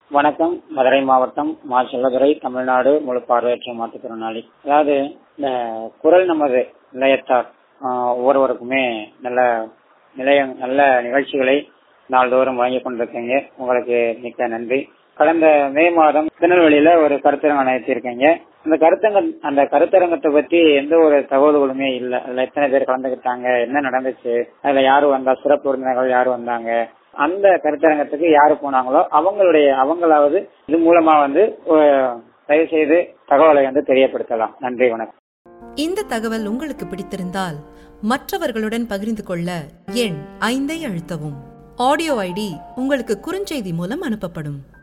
வணக்கம் மதுரை மாவட்டம் மா செல்லதுரை தமிழ்நாடு முழு பார்வையற்ற மாற்றுத்திறனாளி அதாவது இந்த குரல் நமது நிலையத்தார் ஆஹ், ஒவ்வொருவருக்குமே நல்ல நிலைய நல்ல நிகழ்ச்சிகளை நாள்தோறும் வழங்கி கொண்டிருக்கீங்க உங்களுக்கு மிக்க நன்றி கடந்த மே மாதம் திருநெல்வேலியில ஒரு கருத்தரங்கம் நடத்தியிருக்கீங்க அந்த கருத்தங்க அந்த கருத்தரங்கத்தை பத்தி எந்த ஒரு தகவல்களுமே இல்ல அதுல எத்தனை பேர் கலந்துக்கிட்டாங்க என்ன நடந்துச்சு அதுல யாரு வந்தா சிறப்பு விருந்தினர்கள் யாரு வந்தாங்க அந்த கருத்தரங்கத்துக்கு யாரு போனாங்களோ அவங்களுடைய அவங்களாவது இது மூலமா வந்து அஹ், தயவு செய்து தகவலை வந்து தெரியப்படுத்தலாம் நன்றி வணக்கம் இந்த தகவல் உங்களுக்கு பிடித்திருந்தால் மற்றவர்களுடன் பகிர்ந்து கொள்ள எண் ஐந்தை அழுத்தவும் ஆடியோ ஐடி உங்களுக்கு குறுஞ்செய்தி மூலம் அனுப்பப்படும்